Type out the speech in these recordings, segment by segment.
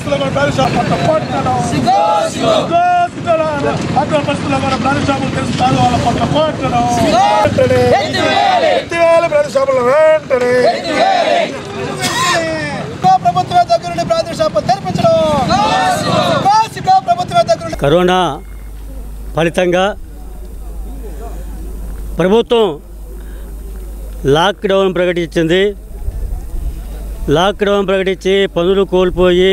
పరిస్థితుల్లో కూడా brand shop పట్ల పోట్లాడడం సిగో సిగో అటువంటి పరిస్థితుల్లో కూడా బ్రాండ్ షాపులు తెలుస్తారు వాళ్ళ పట్ల పోట్లాడడం వెంటనే ఎత్తివేయాలి బ్రాండ్ షాపులు వెంటనే సిక్కో ప్రభుత్వ దగ్గర నుండి ప్రాథమిక షాపు తెరిపించడం సిక్కో సిక్కో ప్రభుత్వ దగ్గర నుండి కరోనా ఫలితంగా ప్రభుత్వం లాక్డౌన్ ప్రకటించింది లాక్డౌన్ ప్రకటించి పనులు కోల్పోయి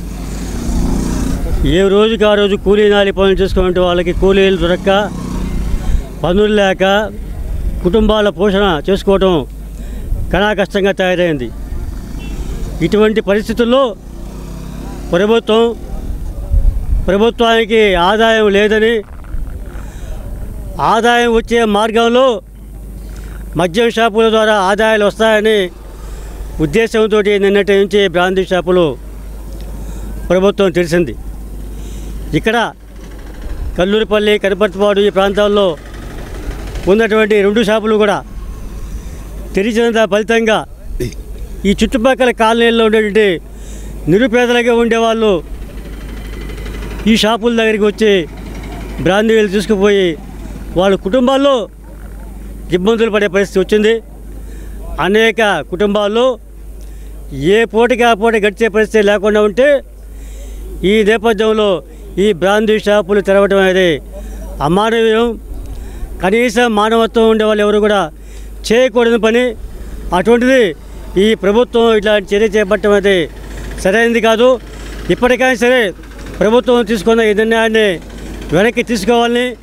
ఏ రోజుకి ఆ రోజు కూలీ నాలి పనులు చేసుకునే వాళ్ళకి కూలీలు దొరక్క పనులు లేక కుటుంబాల పోషణ చేసుకోవడం కణా కష్టంగా తయారైంది ఇటువంటి పరిస్థితుల్లో ప్రభుత్వం ప్రభుత్వానికి ఆదాయం లేదని ఆదాయం వచ్చే మార్గంలో మద్యం షాపుల ద్వారా ఆదాయాలు వస్తాయని ఉద్దేశంతో నిన్నటి నుంచి బ్రాందీ షాపులు ప్రభుత్వం తెలిసింది ఇక్కడ కల్లూరిపల్లి కనపర్తిపాడు ఈ ప్రాంతాల్లో ఉన్నటువంటి రెండు షాపులు కూడా తెరిచిన ఫలితంగా ఈ చుట్టుపక్కల కాలనీల్లో ఉండేటువంటి నిరుపేదలుగా ఉండేవాళ్ళు ఈ షాపుల దగ్గరికి వచ్చి బ్రాందీలు తీసుకుపోయి వాళ్ళ కుటుంబాల్లో ఇబ్బందులు పడే పరిస్థితి వచ్చింది అనేక కుటుంబాల్లో ఏ పూటకి ఆ పూట గడిచే పరిస్థితి లేకుండా ఉంటే ఈ నేపథ్యంలో ఈ బ్రాందీ షాపులు తెరవడం అనేది అమానవీయం కనీసం మానవత్వం ఉండే వాళ్ళు ఎవరు కూడా చేయకూడని పని అటువంటిది ఈ ప్రభుత్వం ఇట్లాంటి చర్య చేపట్టడం అనేది సరైనది కాదు ఇప్పటికైనా సరే ప్రభుత్వం తీసుకున్న ఈ నిర్ణయాన్ని వెనక్కి తీసుకోవాలని